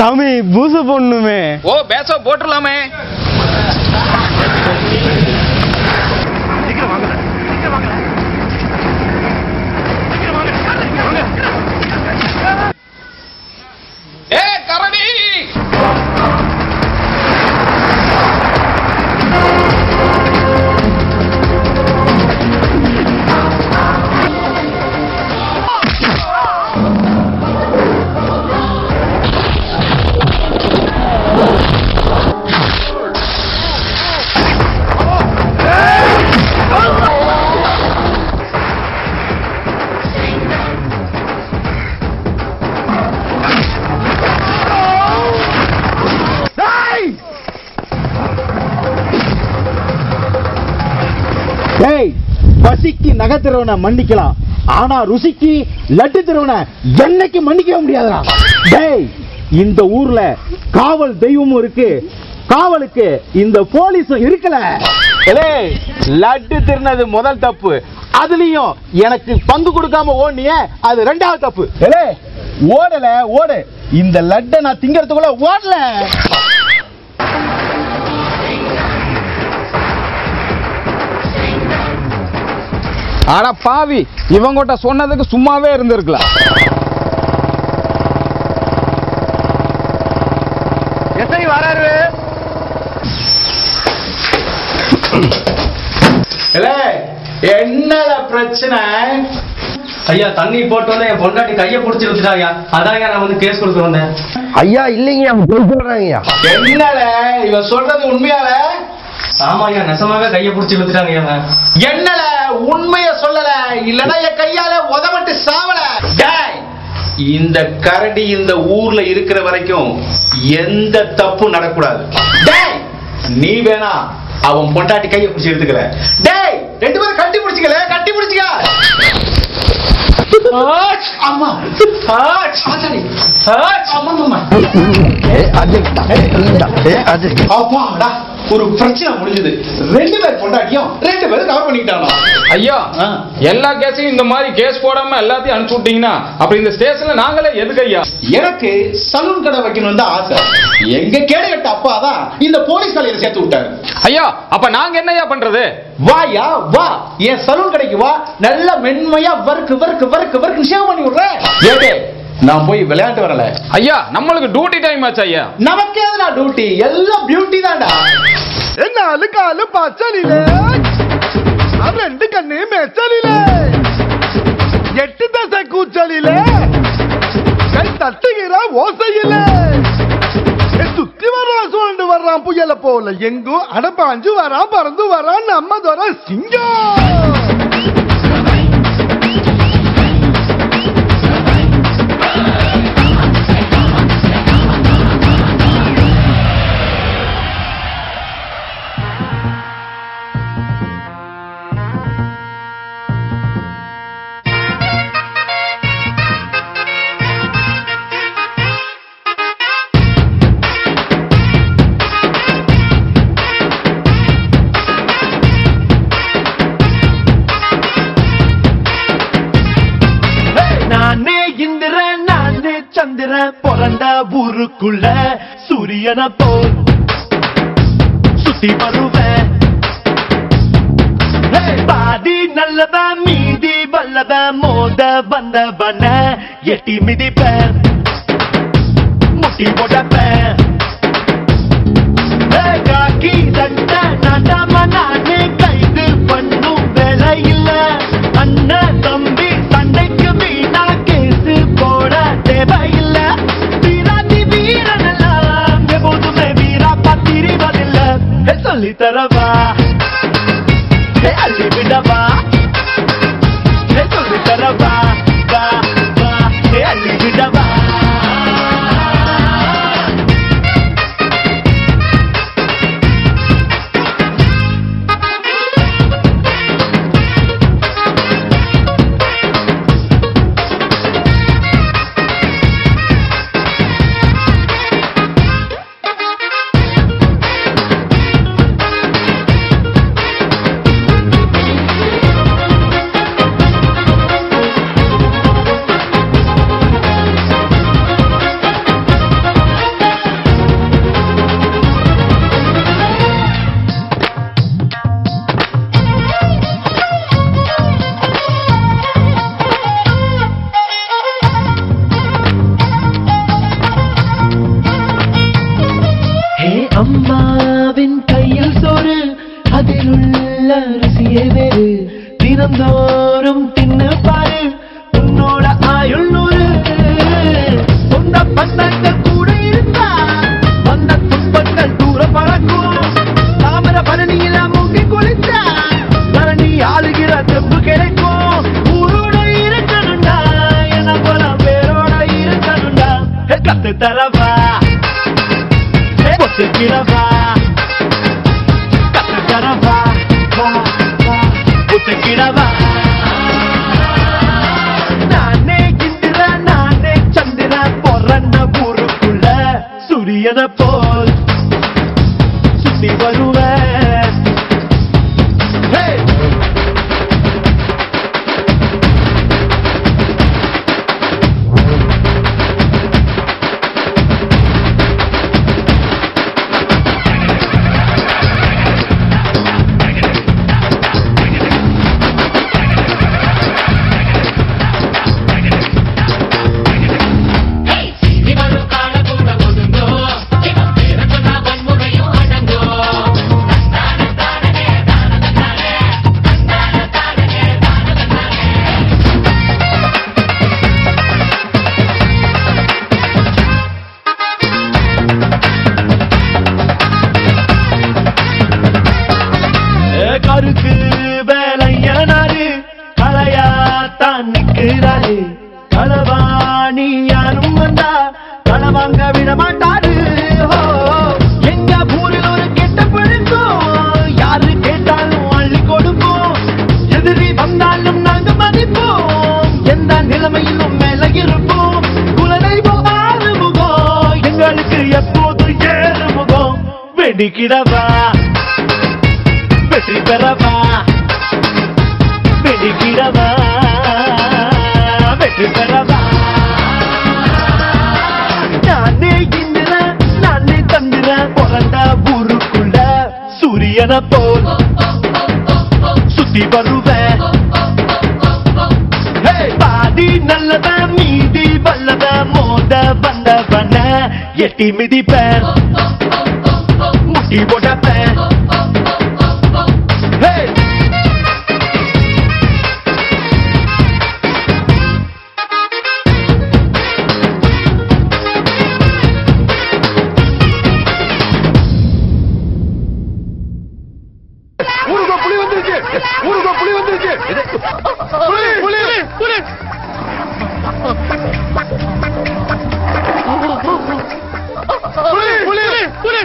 சாமி பூசு பொண்ணுமே ஓ பேச போட்டுடலாமே ஏ கரடி டேய் பசிக்கு நகர்த்துறவனை மன்னிக்கலாம் ஆனா ருசிக்கு லட்டு தருவனை என்னைக்கு மன்னிக்கவே முடியாதுடா டேய் இந்த ஊர்ல காவல் தெய்வமும் இருக்கு காவலுக்கு இந்த போலீஸும் இருக்கல டேய் லட்டு திருநது முதல் தப்பு அதுலயும் எனக்கு பங்கு கொடுக்காம ஓடினிய அது ரெண்டாவது தப்பு டேய் ஓடல ஓடு இந்த லட்டை நான் திங்கறதுக்குள்ள ஓடல ஆனா பாவி இவங்கிட்ட சொன்னதுக்கு சும்மாவே இருந்திருக்கலாம் எஸ்ஐ வராரு என்னல பிரச்சனை ஐயா தண்ணி போட்டு வந்து என் பொண்டாட்டி கையை பிடிச்சி விட்டுட்டாங்க அதான் நான் வந்து கேஸ் கொடுக்க வந்தேன் ஐயா இல்லைங்க அவங்க பொய் சொல்றாங்கய்யா என்னல இவ சொல்றது உண்மையால ஆமா ஐயா நெசமாவே கையை பிடிச்சி விட்டுட்டாங்க ஐயா என்னல உண்மைய சொல்லல இல்லனா என் கையால உதவட்டு சாவல டேய் இந்த கரடி இந்த ஊர்ல இருக்கிற வரைக்கும் எந்த தப்பும் நடக்கூடாது டேய் நீ வேணா அவன் பொண்டாட்டி கையை பிடிச்சி எடுத்துக்கல டேய் ரெண்டு பேரும் கட்டி பிடிச்சிக்கல கட்டி பிடிச்சிக்க ஆச், அம்மா ஆச், ஆத்தாடி. ஆச், அம்மா, அம்மா. ஏ அஜய் ஏ இந்தா. ஏ அஜய் அப்பாடா ஒரு பிரச்சனை முடிஞ்சது ரெண்டு பேர் பொண்டாட்டியும் ரெண்டு பேரும் கவர் பண்ணிக்கிட்டானோ ஐயா ஆ. எல்லா கேஸையும் இந்த மாதிரி கேஸ் போடாம எல்லாத்தையும் அனுப்பிச்சு விட்டீங்கன்னா அப்படி இந்த ஸ்டேஷன்ல நாங்களே எதுக்கு ஐயா எனக்கு சலூன் கடை வைக்கணும் தான் ஆசை எங்க கேடு கட்ட அப்பா தான் இந்த போலீஸ் காலையில சேர்த்து விட்டாரு ஐயா அப்ப நாங்க என்னய்யா பண்றது வாயா வா என் சலூன் கடைக்கு வா நல்ல மென்மையா வர்க்கு வர்க்கு வர்க்கு வர்க்கு ஷேவ் பண்ணி விடுறேன் ஏடே நான் போய் விளையாட்டு வரல ஐயா நம்மளுக்கு டியூட்டி டைம் ஆச்சு ஐயா நமக்கு எதுனா டியூட்டி எல்லாம் பியூட்டி தான்டா நாலு காலு பச்சலிலே ரெண்டு கண்ணு மெச்சலிலே எட்டு தசை கூச்சலிலே கை தட்டுகிற ஓசையிலே ஏ, சுத்தி வர்றான் சுழண்டு வர்றான் புயல போல எங்கும் அடப்பாஞ்சு வரான் பறந்து வரான் நம்ம தர சிங்கம் நானே இந்திரன் நானே சந்திரன் பிறந்த ஊருக்குள்ள சூரியன போல் சுத்தி வருவேன் ஹே! பாதி நல்லவன் மீதி வல்லவன் மோத வந்தவன எட்டி மிதிப்பேன் முட்டி போடப்பேன் ஹே! காக்கி சட்டை நாட்டாம நானே கைது பண்ணும் வேலை இல்ல அண்ணன் தம்பி சண்டைக்கு வீணா கேசு போட தேவையில்ல வீராதி வீரனெல்லாம் எப்போதுமே வீரா பத்திரிவதில்ல சொல்லி தரவா ஹே, அள்ளி விடவா ஹே, சொல்லி தரவா வா வா ஹே, அள்ளி விடவா சோறு அதில் உள்ள ருசியே வேறு தினந்தோறும் தின்னு பாரு உன்னோட ஆயுள் நூறு சொந்த பந்தங்கள் கூட இருந்தா வந்த துன்பங்கள் தூர பறக்கும் தாமர பரணியில மூங்கி குளிச்சா பரணி ஆளுகிற தெம்பு கிடைக்கும் ஊரோட இருக்கணும்டா என்ன போல பேரோட இருக்கணும்டா ஹே, கத்து தரவா ஹே, ஒத்துக்கிறவா கத்து தரவா வா, வா, ஒத்துக்கிறவா நானே இந்திர நானே சந்திர பொறந்த ஊருக்குள்ள சூரியன போல் சுத்தி வருவேன் Hey! கருக்கு வேலையனாரு கலையாத்தான் நிக்கிறாரு களவாணி யாரும் வந்தா களவாங்க விட மாட்டாரு ஓ, எங்க ஊரில் ஒரு கெட்ட பிடிக்கும் யாரு கேட்டாலும் அள்ளி கொடுப்போம் எதிரி வந்தாலும் நாங்க மதிப்போம் எந்த நிலைமையிலும் மேல இருப்போம் குலதெய்வம் ஆறு முகம் எங்களுக்கு எப்போது ஏறு முகம் வெடிக்கிடவா வெற்றி பெறவா வெடிக்கிறவா வெற்றி பெறவா நானே இந்திர நானே தந்திர பிறந்த ஊருக்குள்ள சூரியனை போல் சுத்தி வருவேன் Hey! பாதி நல்லவன் மீதி வல்லவன் மோத வந்தவன எட்டி மிதிப்பேன் முட்டி போட்டப்பேன் Hey! ஊருக்கோ புலி வந்துருச்சு ஊருக்கோ புலி வந்துருச்சு புலி புலி புலி புலி புலி புலி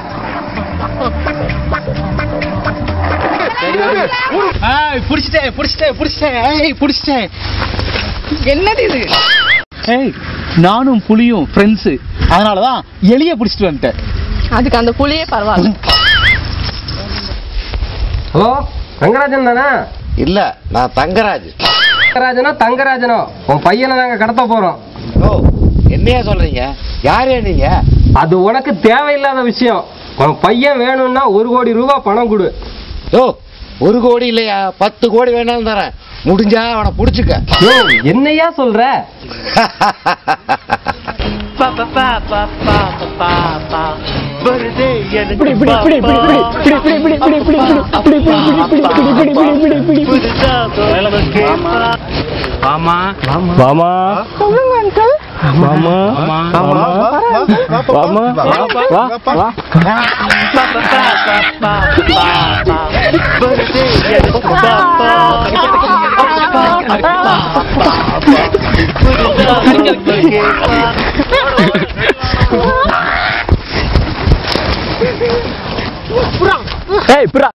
ஊரு ஏய் புடிச்சிட்டேன் புடிச்சிட்டேன் புடிச்சிட்டேன் ஏய் புடிச்சிட்டேன் என்னது இது ஏய் நானும் புலியும் ஃப்ரெண்ட்ஸு அதனால தான் எலிய பிடிச்சிட்டு வந்துட்டேன் அதுக்கு அந்த புளியே பரவாயில்ல ஹலோ ரங்கராஜன் தானே இல்ல நான் தங்கராஜ் ரங்கராஜனோ தங்கராஜனோ உன் பையனை நாங்க கடத்த போறோம் ஓ என்னையா சொல்றீங்க யாரே நீங்க அது உனக்கு தேவையில்லாத விஷயம் உன் பையன் வேணும்னா ஒரு கோடி ரூபாய் பணம் கொடு ஓ ஒரு கோடி இல்லையா பத்து கோடி வேணாலும் தரேன் முடிஞ்சா அவனை புடிச்சுக்க யோ, என்னய்யா சொல்ற பா பா பா பா பா பா பா பா வருதே எனக்கு பா, பா. புதுசா தோழமை கேப்பா. வாமா வாமா வாமா வாமா வாமா வா வா பா, பா, பா, பா, பா, பா, பா. வருதே எனக்கு பா, பா. பா, பா, பா, பா. புதுசா தோழமை கேப்பா. ஏய் புறா